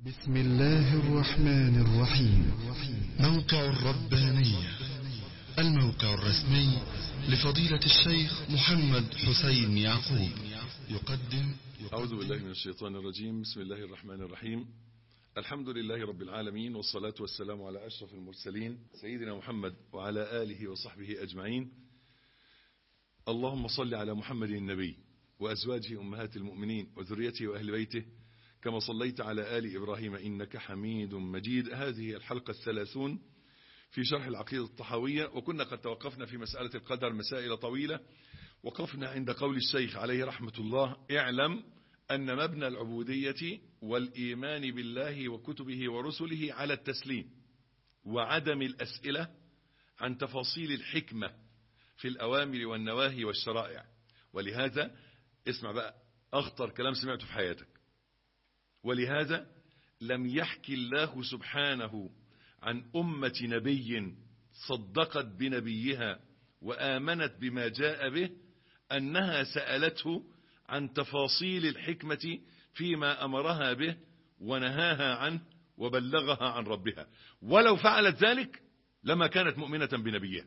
بسم الله الرحمن الرحيم موقع الربانية الموقع الرسمي لفضيلة الشيخ محمد حسين يعقوب يقدم أعوذ بالله من الشيطان الرجيم بسم الله الرحمن الرحيم الحمد لله رب العالمين والصلاة والسلام على أشرف المرسلين سيدنا محمد وعلى آله وصحبه أجمعين اللهم صل على محمد النبي وأزواجه أمهات المؤمنين وذريته وأهل بيته كما صليت على آل إبراهيم إنك حميد مجيد هذه الحلقة الثلاثون في شرح العقيدة الطحاوية وكنا قد توقفنا في مسألة القدر مسائل طويلة وقفنا عند قول الشيخ عليه رحمة الله اعلم أن مبنى العبودية والإيمان بالله وكتبه ورسله على التسليم وعدم الأسئلة عن تفاصيل الحكمة في الأوامر والنواهي والشرائع ولهذا اسمع بقى أخطر كلام سمعته في حياتك ولهذا لم يحكي الله سبحانه عن أمة نبي صدقت بنبيها وآمنت بما جاء به أنها سألته عن تفاصيل الحكمة فيما أمرها به ونهاها عنه وبلغها عن ربها ولو فعلت ذلك لما كانت مؤمنة بنبيها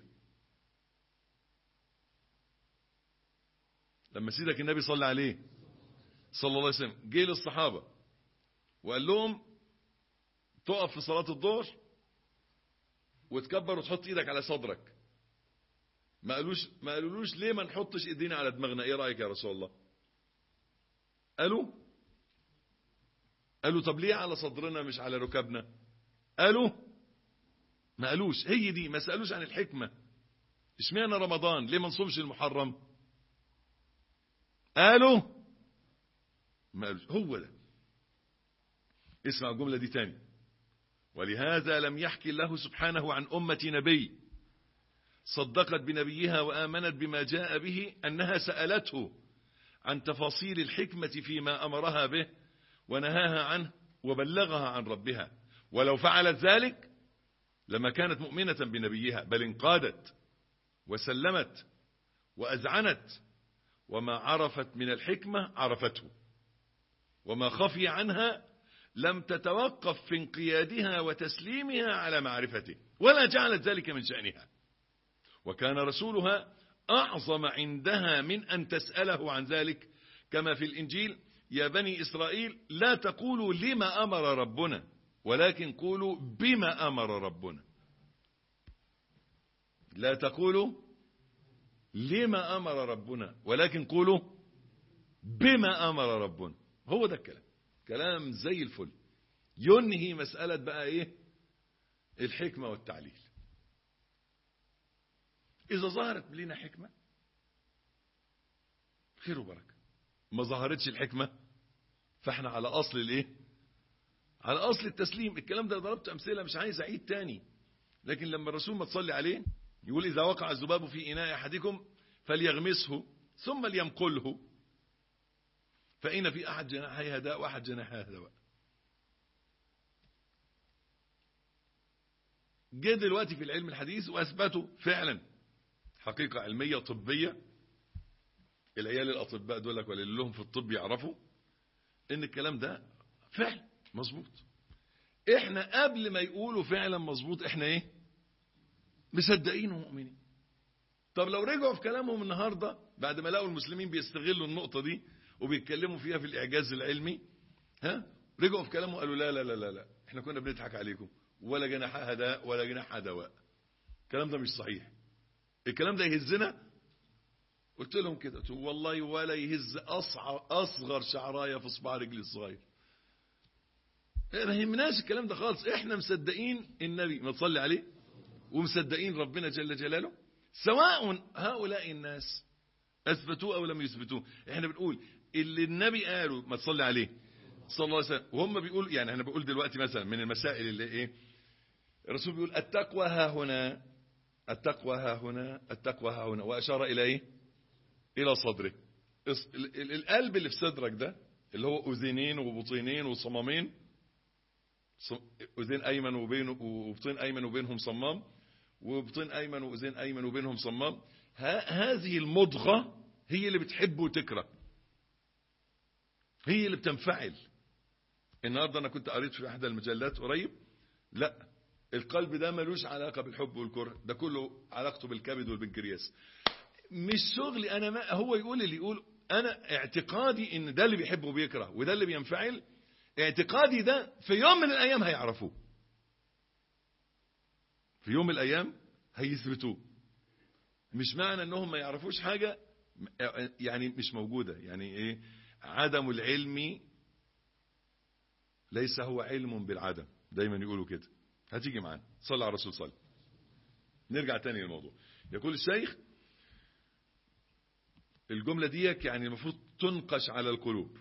لما سيدك النبي صلى عليه صلى الله عليه وسلم جه للصحابة وقال لهم تقف في صلاة الظهر وتكبر وتحط ايدك على صدرك ما قالوش ما قالولوش ليه ما نحطش ايدينا على دماغنا ايه رايك يا رسول الله قالوا قالوا طب ليه على صدرنا مش على ركبنا قالوا ما قالوش هي دي ما سالوش عن الحكمه اشمعنى رمضان ليه ما نصومش المحرم قالوا ما قالوش هو ده اسمع الجمله دي تاني ولهذا لم يحكي الله سبحانه عن أمة نبي صدقت بنبيها وآمنت بما جاء به أنها سألته عن تفاصيل الحكمة فيما أمرها به ونهاها عنه وبلغها عن ربها ولو فعلت ذلك لما كانت مؤمنة بنبيها بل انقادت وسلمت وأذعنت وما عرفت من الحكمة عرفته وما خفي عنها لم تتوقف في انقيادها وتسليمها على معرفته ولا جعلت ذلك من شأنها وكان رسولها أعظم عندها من أن تسأله عن ذلك كما في الإنجيل يا بني إسرائيل لا تقولوا لما أمر ربنا ولكن قولوا بما أمر ربنا لا تقولوا لما أمر ربنا ولكن قولوا بما أمر ربنا هو ده الكلام كلام زي الفل ينهي مسألة بقى ايه الحكمة والتعليل إذا ظهرت لنا حكمة خير وبركة ما ظهرتش الحكمة فاحنا على أصل الايه على أصل التسليم الكلام ده ضربت أمثلة مش عايز أعيد تاني لكن لما الرسول ما تصلي عليه يقول إذا وقع الذباب في إناء أحدكم فليغمسه ثم ليمقله فإن في أحد جناحي هداء وأحد جناحي هداء جه دلوقتي في العلم الحديث وأثبتوا فعلا حقيقة علمية طبية العيال الأطباء دولك ولا لهم في الطب يعرفوا إن الكلام ده فعلا مظبوط إحنا قبل ما يقولوا فعلا مظبوط إحنا إيه مصدقين ومؤمنين طب لو رجعوا في كلامهم النهاردة بعد ما لقوا المسلمين بيستغلوا النقطة دي وبيتكلموا فيها في الإعجاز العلمي ها رجعوا في كلامه قالوا لا لا لا لا لا احنا كنا بنضحك عليكم ولا جناح هداء ولا جناح دواء الكلام ده مش صحيح الكلام ده يهزنا قلت لهم كده قلت والله ولا يهز أصغر شعراية في صباع رجلي الصغير ما يهمناش الكلام ده خالص احنا مصدقين النبي ما تصلي عليه ومصدقين ربنا جل جلاله سواء هؤلاء الناس اثبتوه او لم يثبتوه احنا بنقول اللي النبي قاله ما تصلي عليه صلى الله عليه وسلم وهم بيقول يعني انا بقول دلوقتي مثلا من المسائل اللي ايه الرسول بيقول التقوى ها هنا التقوى ها هنا التقوى ها هنا واشار الى ايه الى صدره القلب اللي في صدرك ده اللي هو اذنين وبطينين وصمامين اذين ايمن وبين وبطين ايمن وبينهم صمام وبطين ايمن واذين ايمن وبينهم صمام هذه المضغه هي اللي بتحب وتكره هي اللي بتنفعل النهاردة أنا كنت قريت في أحد المجلات قريب لا القلب ده ملوش علاقة بالحب والكره ده كله علاقته بالكبد والبنكرياس مش شغلي أنا ما هو يقول اللي يقول أنا اعتقادي إن ده اللي بيحب وبيكره وده اللي بينفعل اعتقادي ده في يوم من الأيام هيعرفوه في يوم من الأيام هيثبتوه مش معنى انهم ما يعرفوش حاجة يعني مش موجودة يعني ايه عدم العلم ليس هو علم بالعدم دايما يقولوا كده هتيجي معانا صلى على الرسول صلى نرجع تاني للموضوع يقول الشيخ الجملة دي يعني المفروض تنقش على القلوب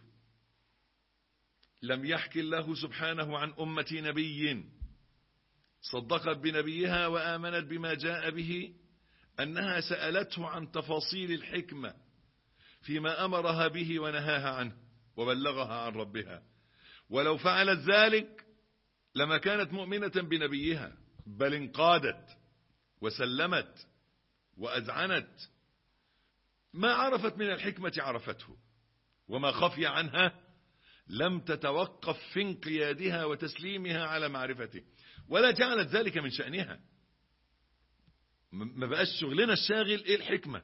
لم يحكي الله سبحانه عن أمة نبي صدقت بنبيها وآمنت بما جاء به أنها سألته عن تفاصيل الحكمة فيما أمرها به ونهاها عنه وبلغها عن ربها ولو فعلت ذلك لما كانت مؤمنة بنبيها بل انقادت وسلمت وأذعنت ما عرفت من الحكمة عرفته وما خفي عنها لم تتوقف في انقيادها وتسليمها على معرفته ولا جعلت ذلك من شأنها ما بقاش شغلنا الشاغل ايه الحكمة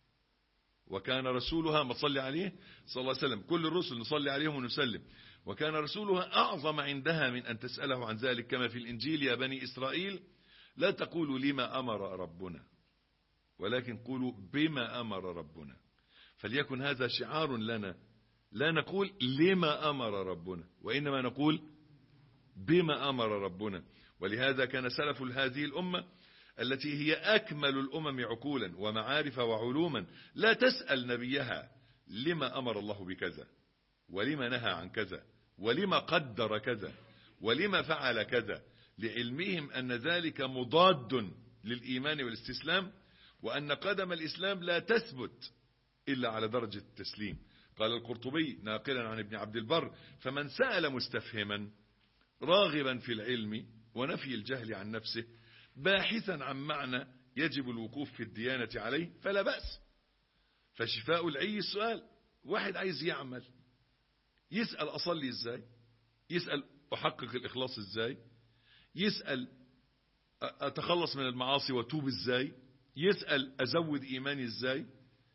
وكان رسولها ما صلي عليه صلى الله عليه وسلم كل الرسل نصلي عليهم ونسلم وكان رسولها أعظم عندها من أن تسأله عن ذلك كما في الإنجيل يا بني إسرائيل لا تقولوا لما أمر ربنا ولكن قولوا بما أمر ربنا فليكن هذا شعار لنا لا نقول لما أمر ربنا وإنما نقول بما أمر ربنا ولهذا كان سلف هذه الأمة التي هي أكمل الأمم عقولا ومعارف وعلوما لا تسأل نبيها لما أمر الله بكذا ولما نهى عن كذا ولما قدر كذا ولما فعل كذا لعلمهم أن ذلك مضاد للإيمان والاستسلام وأن قدم الإسلام لا تثبت إلا على درجة التسليم قال القرطبي ناقلا عن ابن عبد البر فمن سأل مستفهما راغبا في العلم ونفي الجهل عن نفسه باحثا عن معنى يجب الوقوف في الديانة عليه فلا بأس فشفاء العي السؤال واحد عايز يعمل يسأل أصلي ازاي يسأل أحقق الإخلاص ازاي يسأل أتخلص من المعاصي وتوب ازاي يسأل أزود إيماني ازاي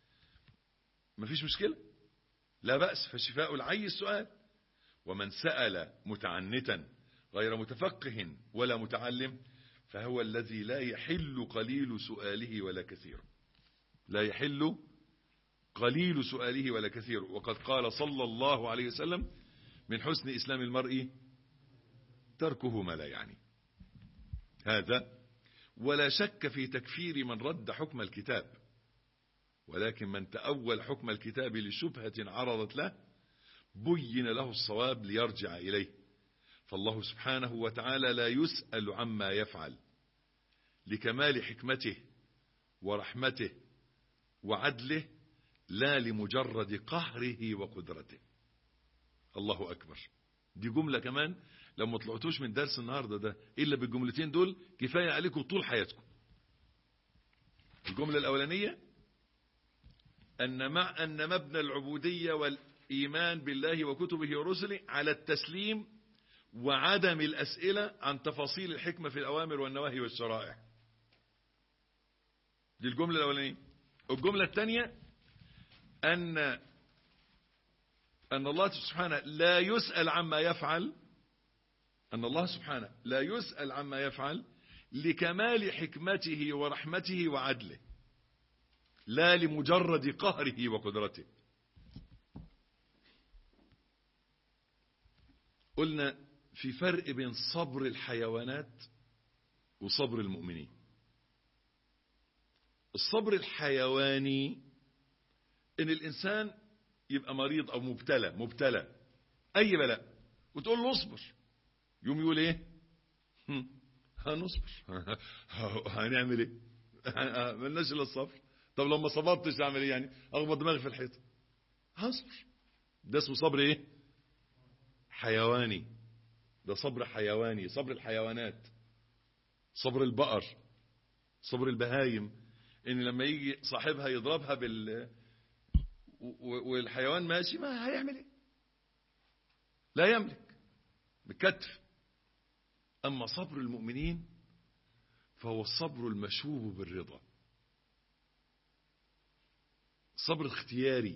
مفيش مشكلة لا بأس فشفاء العي السؤال ومن سأل متعنتا غير متفقه ولا متعلم فهو الذي لا يحل قليل سؤاله ولا كثير لا يحل قليل سؤاله ولا كثير وقد قال صلى الله عليه وسلم من حسن إسلام المرء تركه ما لا يعني هذا ولا شك في تكفير من رد حكم الكتاب ولكن من تأول حكم الكتاب لشبهة عرضت له بين له الصواب ليرجع إليه فالله سبحانه وتعالى لا يسأل عما يفعل لكمال حكمته ورحمته وعدله لا لمجرد قهره وقدرته الله أكبر دي جملة كمان لو ما طلعتوش من درس النهاردة ده إلا بالجملتين دول كفاية عليكم طول حياتكم الجملة الأولانية أن مع أن مبنى العبودية والإيمان بالله وكتبه ورسله على التسليم وعدم الأسئلة عن تفاصيل الحكمة في الأوامر والنواهي والشرائع دي الجملة الأولانية الجملة الثانية أن أن الله سبحانه لا يسأل عما يفعل أن الله سبحانه لا يسأل عما يفعل لكمال حكمته ورحمته وعدله لا لمجرد قهره وقدرته قلنا في فرق بين صبر الحيوانات وصبر المؤمنين الصبر الحيواني ان الانسان يبقى مريض او مبتلى مبتلى اي بلاء وتقول له اصبر يوم يقول ايه هنصبر هنعمل ايه ملناش الا الصبر طب لو ما صبرتش اعمل ايه يعني اخبط دماغي في الحيطه هصبر ده اسمه صبر ايه حيواني ده صبر حيواني صبر الحيوانات صبر البقر صبر البهايم ان لما يجي صاحبها يضربها بال والحيوان ماشي ما هيعمل ايه لا يملك بالكتف أما صبر المؤمنين فهو الصبر المشوب بالرضا صبر اختياري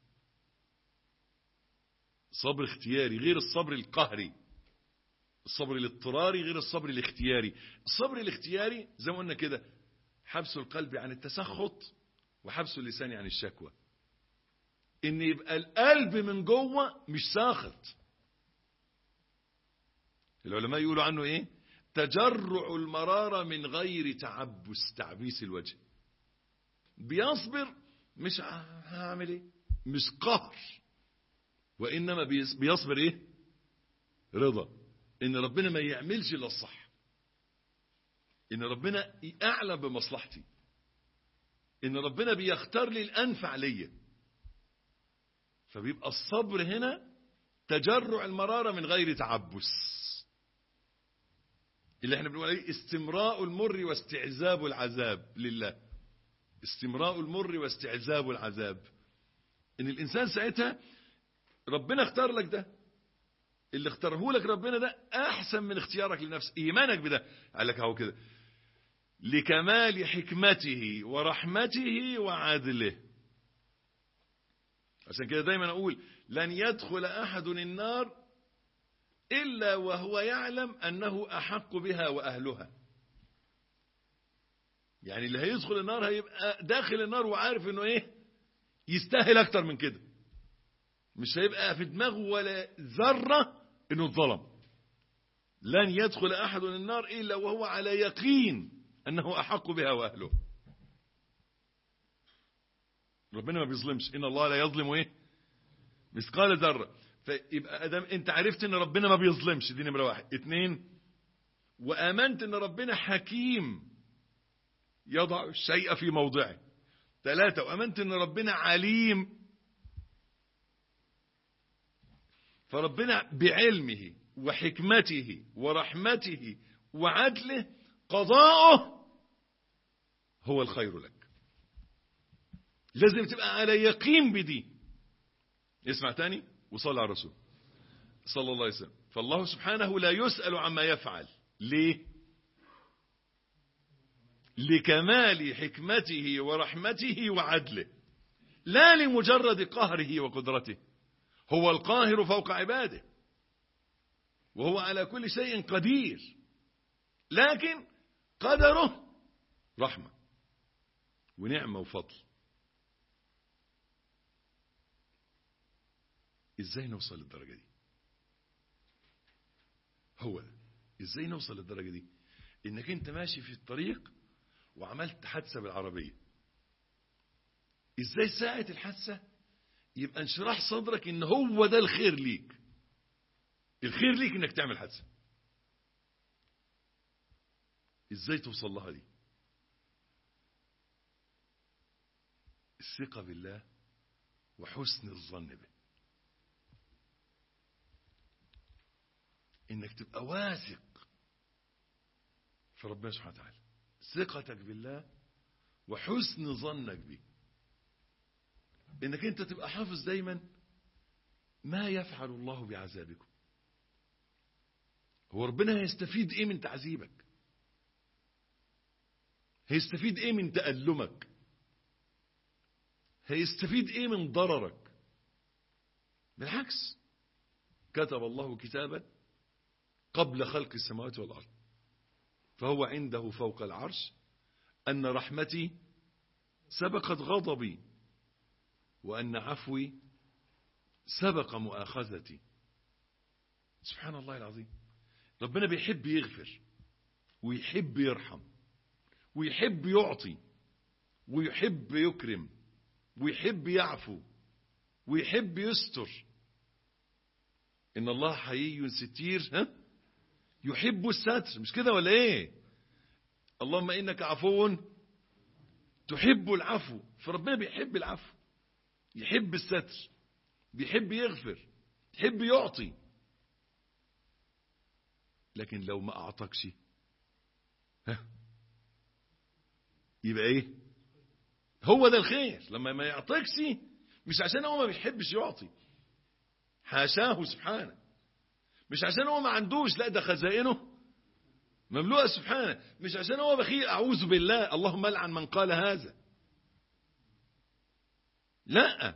صبر اختياري غير الصبر القهري الصبر الاضطراري غير الصبر الاختياري الصبر الاختياري زي ما قلنا كده حبس القلب عن التسخط وحبس اللسان عن الشكوى ان يبقى القلب من جوه مش ساخط العلماء يقولوا عنه ايه تجرع المرارة من غير تعبس تعبيس الوجه بيصبر مش هعمل ايه مش قهر وانما بيصبر ايه رضا ان ربنا ما يعملش الا الصح ان ربنا اعلم بمصلحتي ان ربنا بيختار لي الانفع ليا فبيبقى الصبر هنا تجرع المرارة من غير تعبس اللي احنا بنقول عليه استمراء المر واستعذاب العذاب لله استمراء المر واستعذاب العذاب ان الانسان ساعتها ربنا اختار لك ده اللي اختاره لك ربنا ده احسن من اختيارك لنفسك ايمانك بده قال لك اهو كده لكمال حكمته ورحمته وعدله عشان كده دايما اقول لن يدخل احد النار الا وهو يعلم انه احق بها واهلها يعني اللي هيدخل النار هيبقى داخل النار وعارف انه ايه يستاهل اكتر من كده مش هيبقى في دماغه ولا ذرة انه اتظلم لن يدخل احد النار الا وهو على يقين انه احق بها واهله ربنا ما بيظلمش ان الله لا يظلم ايه مثقال ذره فيبقى ادم انت عرفت ان ربنا ما بيظلمش دي نمره واحد اتنين وامنت ان ربنا حكيم يضع الشيء في موضعه ثلاثة وامنت ان ربنا عليم فربنا بعلمه وحكمته ورحمته وعدله قضاؤه هو الخير لك لازم تبقى على يقين بدي اسمع تاني وصلى على الرسول صلى الله عليه وسلم فالله سبحانه لا يسأل عما يفعل ليه لكمال حكمته ورحمته وعدله لا لمجرد قهره وقدرته هو القاهر فوق عباده وهو على كل شيء قدير لكن قدره رحمة ونعمة وفضل ازاي نوصل للدرجة دي هو ده ازاي نوصل للدرجة دي انك انت ماشي في الطريق وعملت حادثة بالعربية ازاي ساعة الحادثة يبقى انشراح صدرك ان هو ده الخير ليك الخير ليك انك تعمل حادثة ازاي توصل لها دي الثقة بالله وحسن الظن به انك تبقى واثق في ربنا سبحانه وتعالى ثقتك بالله وحسن ظنك به انك انت تبقى حافظ دايما ما يفعل الله بعذابكم هو ربنا هيستفيد ايه من تعذيبك هيستفيد ايه من تألمك هيستفيد ايه من ضررك بالعكس كتب الله كتابا قبل خلق السماوات والأرض فهو عنده فوق العرش أن رحمتي سبقت غضبي وأن عفوي سبق مؤاخذتي سبحان الله العظيم ربنا بيحب يغفر ويحب يرحم ويحب يعطي ويحب يكرم ويحب يعفو ويحب يستر إن الله حيي ستير ها يحب الستر مش كده ولا ايه اللهم انك عفو تحب العفو فربنا بيحب العفو يحب الستر بيحب يغفر يحب يعطي لكن لو ما اعطكش ها يبقى ايه هو ده الخير لما ما يعطيكش مش عشان هو ما بيحبش يعطي حاشاه سبحانه مش عشان هو ما عندوش لا ده خزائنه مملوءة سبحانه مش عشان هو بخيل أعوذ بالله اللهم لعن من قال هذا لا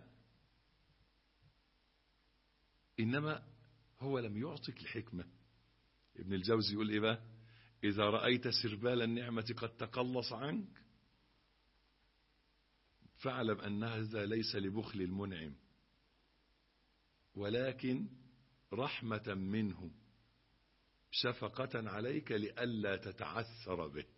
إنما هو لم يعطك الحكمة ابن الجوزي يقول إيه بقى إذا رأيت سربال النعمة قد تقلص عنك فاعلم أن هذا ليس لبخل المنعم ولكن رحمة منه شفقة عليك لئلا تتعثر به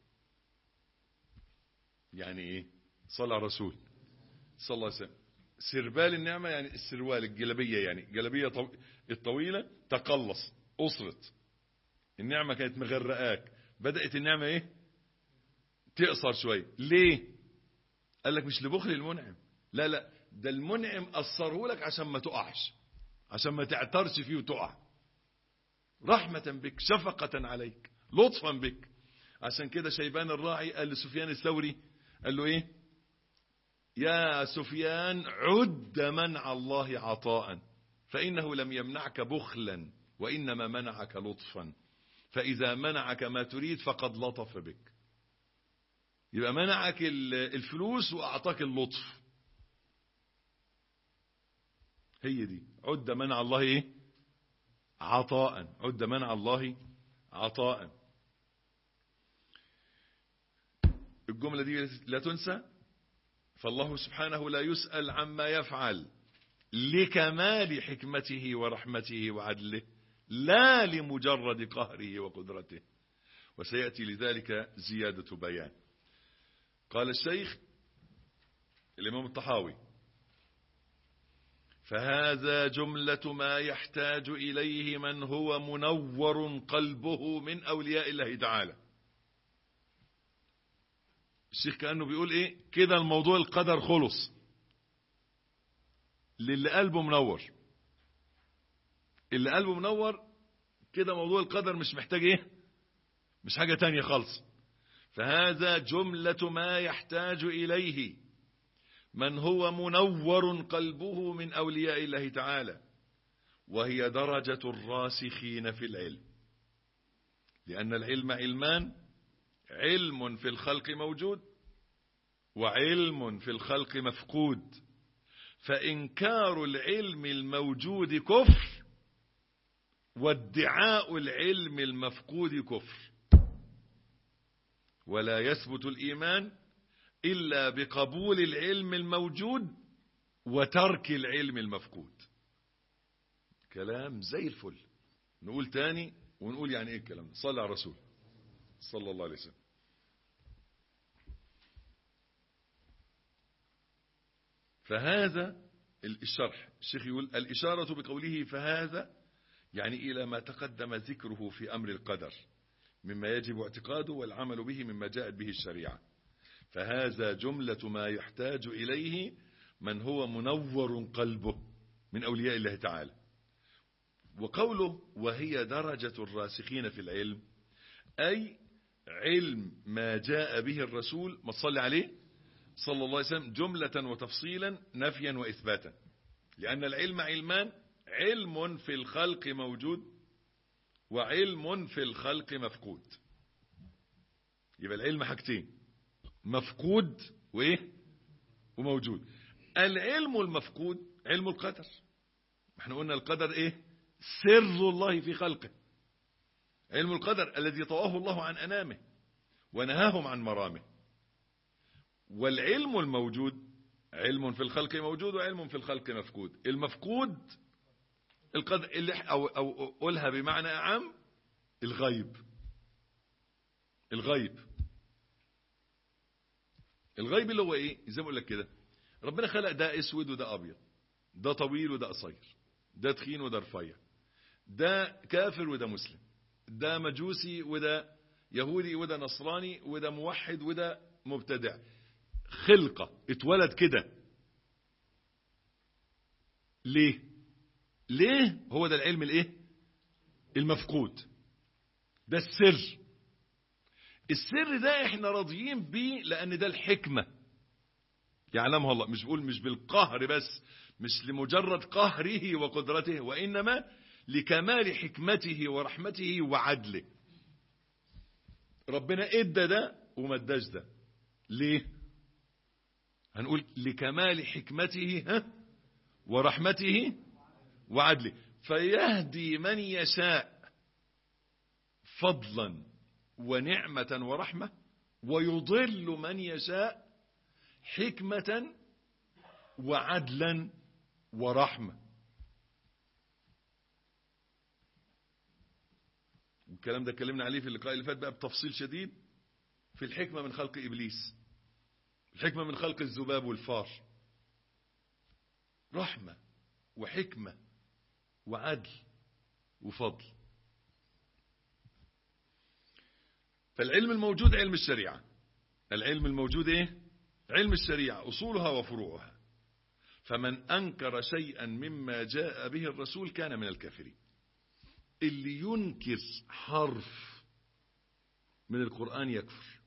يعني ايه صلى على الرسول صلى الله عليه وسلم سربال النعمة يعني السروال الجلبية يعني جلبية طو... الطويلة تقلص أسرت النعمة كانت مغرقاك بدأت النعمة ايه تقصر شوية ليه قال لك مش لبخل المنعم لا لا ده المنعم أثره لك عشان ما تقعش عشان ما تعترش فيه وتقع رحمة بك شفقة عليك لطفا بك عشان كده شيبان الراعي قال لسفيان الثوري قال له ايه يا سفيان عد منع الله عطاء فإنه لم يمنعك بخلا وإنما منعك لطفا فإذا منعك ما تريد فقد لطف بك يبقى منعك الفلوس وأعطاك اللطف هي دي عد منع الله ايه عطاء عد منع الله عطاء الجملة دي لا تنسى فالله سبحانه لا يسأل عما يفعل لكمال حكمته ورحمته وعدله لا لمجرد قهره وقدرته وسيأتي لذلك زيادة بيان قال الشيخ الإمام الطحاوي فهذا جملة ما يحتاج إليه من هو منور قلبه من أولياء الله تعالى الشيخ كأنه بيقول إيه كده الموضوع القدر خلص للي قلبه منور اللي قلبه منور كده موضوع القدر مش محتاج إيه مش حاجة تانية خالص فهذا جملة ما يحتاج إليه من هو منور قلبه من أولياء الله تعالى وهي درجة الراسخين في العلم لأن العلم علمان علم في الخلق موجود وعلم في الخلق مفقود فإنكار العلم الموجود كفر وادعاء العلم المفقود كفر ولا يثبت الإيمان إلا بقبول العلم الموجود وترك العلم المفقود كلام زي الفل نقول تاني ونقول يعني ايه الكلام صلى على الرسول صلى الله عليه وسلم فهذا الشرح الشيخ يقول الإشارة بقوله فهذا يعني إلى ما تقدم ذكره في أمر القدر مما يجب اعتقاده والعمل به مما جاءت به الشريعة فهذا جملة ما يحتاج إليه من هو منور قلبه من أولياء الله تعالى وقوله وهي درجة الراسخين في العلم أي علم ما جاء به الرسول ما تصلي عليه صلى الله عليه وسلم جملة وتفصيلا نفيا وإثباتا لأن العلم علمان علم في الخلق موجود وعلم في الخلق مفقود يبقى العلم حاجتين مفقود وايه وموجود العلم المفقود علم القدر احنا قلنا القدر ايه سر الله في خلقه علم القدر الذي طواه الله عن انامه ونهاهم عن مرامه والعلم الموجود علم في الخلق موجود وعلم في الخلق مفقود المفقود القدر اللي او او قولها بمعنى اعم الغيب الغيب الغيب اللي هو ايه زي ما اقول لك كده ربنا خلق ده اسود وده ابيض ده طويل وده قصير ده تخين وده رفيع ده كافر وده مسلم ده مجوسي وده يهودي وده نصراني وده موحد وده مبتدع خلقة اتولد كده ليه ليه هو ده العلم الايه المفقود ده السر السر ده احنا راضيين بيه لان ده الحكمة يعلمها الله مش بقول مش بالقهر بس مش لمجرد قهره وقدرته وانما لكمال حكمته ورحمته وعدله ربنا ادى ده وما اداش ده ليه هنقول لكمال حكمته ها ورحمته وعدله فيهدي من يشاء فضلا ونعمة ورحمة ويضل من يشاء حكمة وعدلا ورحمة الكلام ده اتكلمنا عليه في اللقاء اللي فات بقى بتفصيل شديد في الحكمة من خلق إبليس الحكمة من خلق الذباب والفار رحمة وحكمة وعدل وفضل فالعلم الموجود علم الشريعة العلم الموجود ايه علم الشريعة أصولها وفروعها فمن أنكر شيئا مما جاء به الرسول كان من الكافرين اللي ينكر حرف من القرآن يكفر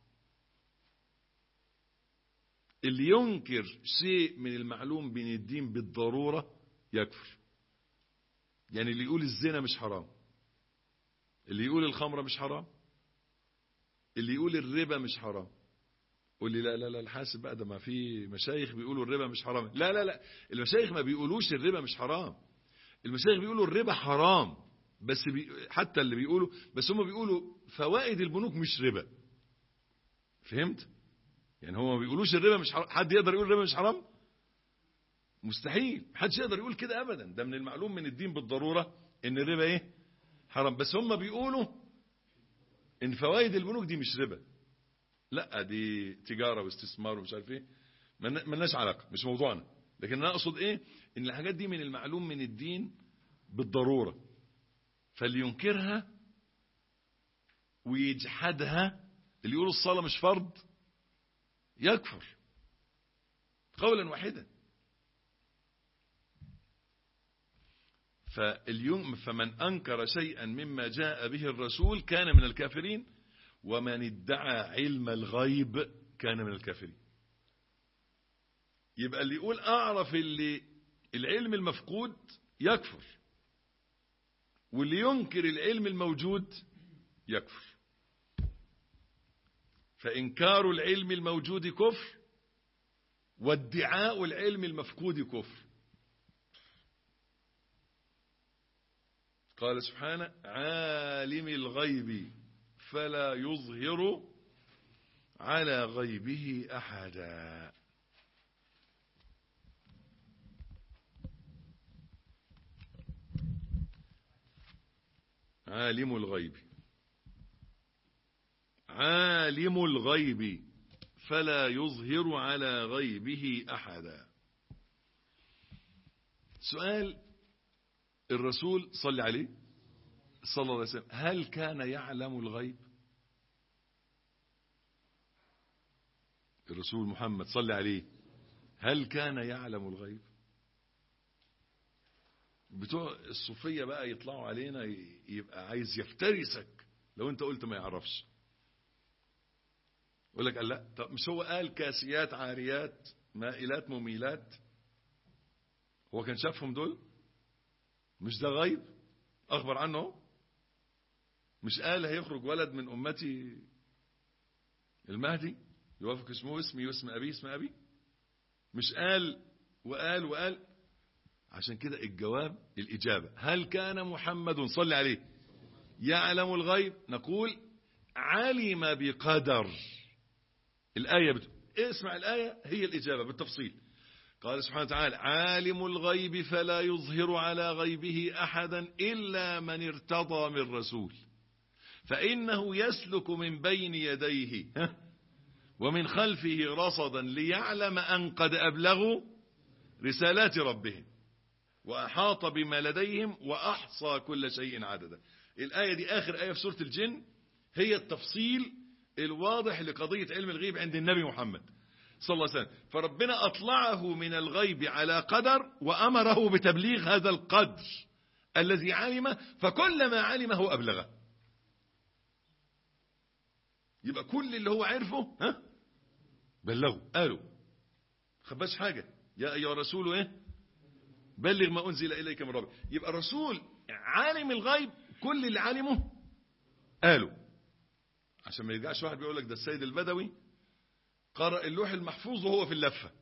اللي ينكر شيء من المعلوم بين الدين بالضرورة يكفر يعني اللي يقول الزنا مش حرام اللي يقول الخمرة مش حرام اللي يقول الربا مش حرام قول لي لا لا لا الحاسب بقى ده ما في مشايخ بيقولوا الربا مش حرام لا لا لا المشايخ ما بيقولوش الربا مش حرام المشايخ بيقولوا الربا حرام بس بي حتى اللي بيقولوا بس هم بيقولوا فوائد البنوك مش ربا فهمت يعني هم ما بيقولوش الربا مش حرام حد يقدر يقول الربا مش حرام مستحيل محدش يقدر يقول كده ابدا ده من المعلوم من الدين بالضرورة ان الربا ايه حرام بس هم بيقولوا ان فوائد البنوك دي مش ربا لا دي تجارة واستثمار ومش عارف ايه ملناش علاقة مش موضوعنا لكن انا اقصد ايه ان الحاجات دي من المعلوم من الدين بالضرورة فاللي ينكرها ويجحدها اللي يقول الصلاة مش فرض يكفر قولا واحدا فاليوم فمن أنكر شيئا مما جاء به الرسول كان من الكافرين ومن ادعى علم الغيب كان من الكافرين يبقى اللي يقول أعرف اللي العلم المفقود يكفر واللي ينكر العلم الموجود يكفر فإنكار العلم الموجود كفر وادعاء العلم المفقود كفر قال سبحانه عالم الغيب فلا يظهر على غيبه أحدا عالم الغيب عالم الغيب فلا يظهر على غيبه أحدا سؤال الرسول صلى عليه صلى الله عليه وسلم هل كان يعلم الغيب الرسول محمد صلى عليه هل كان يعلم الغيب بتوع الصوفية بقى يطلعوا علينا يبقى عايز يفترسك لو انت قلت ما يعرفش يقول لك قال لا طب مش هو قال كاسيات عاريات مائلات مميلات هو كان شافهم دول مش ده غيب اخبر عنه مش قال هيخرج ولد من امتي المهدي يوافق اسمه اسمي واسم ابي اسم ابي مش قال وقال وقال عشان كده الجواب الإجابة هل كان محمد صلى عليه يعلم الغيب نقول علم بقدر الآية بت... اسمع الآية هي الإجابة بالتفصيل قال سبحانه وتعالى عالم الغيب فلا يظهر على غيبه أحدا إلا من ارتضى من رسول فإنه يسلك من بين يديه ومن خلفه رصدا ليعلم أن قد أبلغوا رسالات ربهم وأحاط بما لديهم وأحصى كل شيء عددا الآية دي آخر آية في سورة الجن هي التفصيل الواضح لقضية علم الغيب عند النبي محمد صلى الله عليه وسلم فربنا أطلعه من الغيب على قدر وأمره بتبليغ هذا القدر الذي علم فكل ما علمه أبلغه يبقى كل اللي هو عرفه ها بلغه قالوا خباش حاجة يا أيها الرسول إيه بلغ ما أنزل إليك من ربك يبقى الرسول عالم الغيب كل اللي علمه قالوا عشان ما يرجعش واحد بيقول لك ده السيد البدوي قرأ اللوح المحفوظ وهو في اللفة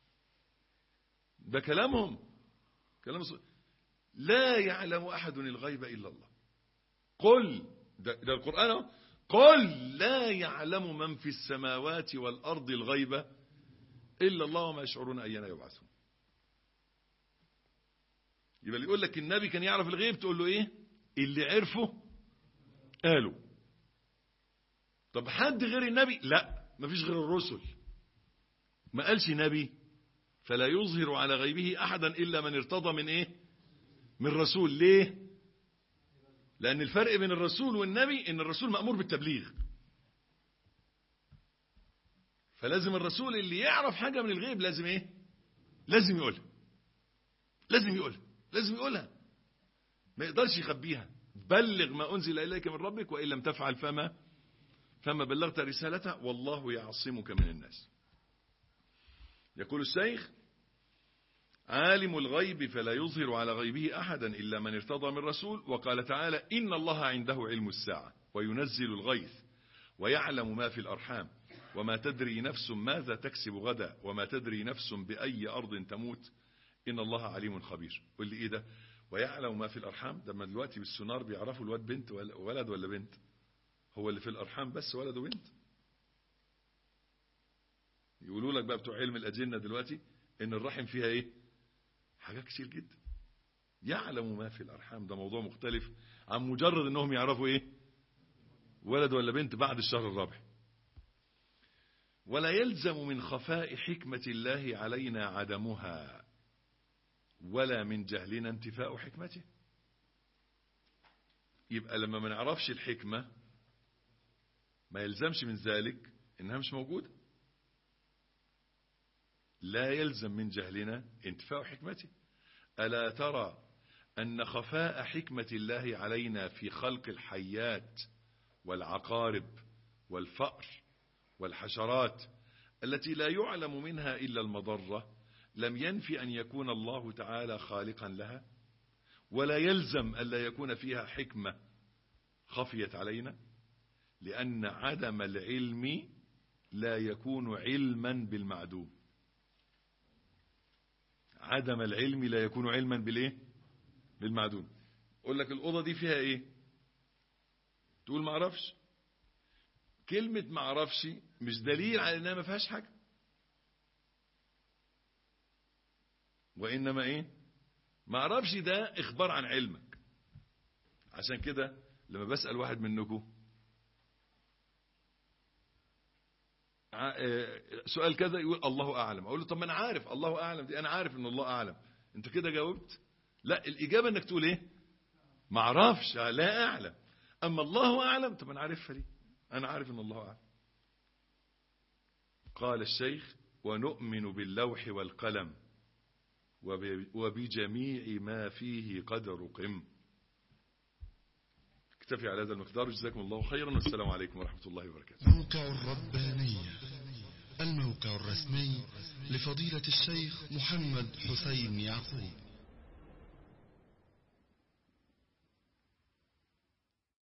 ده كلامهم كلام ص... لا يعلم أحد الغيب إلا الله قل ده, ده القرآن اهو قل لا يعلم من في السماوات والأرض الغيب إلا الله وما يشعرون أيان يبعثون يبقى اللي يقول لك النبي كان يعرف الغيب تقول له ايه اللي عرفه قالوا طب حد غير النبي لا مفيش غير الرسل ما قالش نبي فلا يظهر على غيبه احدا الا من ارتضى من ايه من رسول ليه لان الفرق بين الرسول والنبي ان الرسول مأمور بالتبليغ فلازم الرسول اللي يعرف حاجة من الغيب لازم ايه لازم يقولها لازم يقولها لازم يقولها ما يقدرش يخبيها بلغ ما أنزل إليك من ربك وإن لم تفعل فما فما بلغت رسالته والله يعصمك من الناس يقول الشيخ عالم الغيب فلا يظهر على غيبه أحدا إلا من ارتضى من رسول وقال تعالى إن الله عنده علم الساعة وينزل الغيث ويعلم ما في الأرحام وما تدري نفس ماذا تكسب غدا وما تدري نفس بأي أرض تموت إن الله عليم خبير قل لي إيه ده ويعلم ما في الأرحام ده ما دلوقتي بالسونار بيعرفوا الواد بنت ولا ولد ولا بنت هو اللي في الأرحام بس ولد وبنت يقولوا لك بقى بتوع علم الأجنة دلوقتي إن الرحم فيها إيه حاجات كتير جدا يعلم ما في الأرحام ده موضوع مختلف عن مجرد إنهم يعرفوا إيه ولد ولا بنت بعد الشهر الرابع ولا يلزم من خفاء حكمة الله علينا عدمها ولا من جهلنا انتفاء حكمته يبقى لما ما نعرفش الحكمة ما يلزمش من ذلك انها مش موجودة لا يلزم من جهلنا انتفاء حكمته ألا ترى أن خفاء حكمة الله علينا في خلق الحيات والعقارب والفأر والحشرات التي لا يعلم منها إلا المضرة لم ينفي أن يكون الله تعالى خالقا لها ولا يلزم ألا يكون فيها حكمة خفيت علينا لأن عدم العلم لا يكون علما بالمعدوم عدم العلم لا يكون علما بالايه بالمعدوم اقول لك الاوضه دي فيها ايه تقول ما اعرفش كلمه ما اعرفش مش دليل على انها ما فيهاش حاجه وانما ايه ما اعرفش ده اخبار عن علمك عشان كده لما بسال واحد منكم سؤال كذا يقول الله اعلم اقول له طب ما انا عارف الله اعلم دي انا عارف ان الله اعلم انت كده جاوبت لا الاجابه انك تقول ايه ما اعرفش لا اعلم اما الله اعلم طب انا عارفها دي انا عارف ان الله اعلم قال الشيخ ونؤمن باللوح والقلم وبجميع ما فيه قد رقم اكتفي على هذا المقدار جزاكم الله خيرا والسلام عليكم ورحمة الله وبركاته موقع الربانية الموقع الرسمي لفضيلة الشيخ محمد حسين يعقوب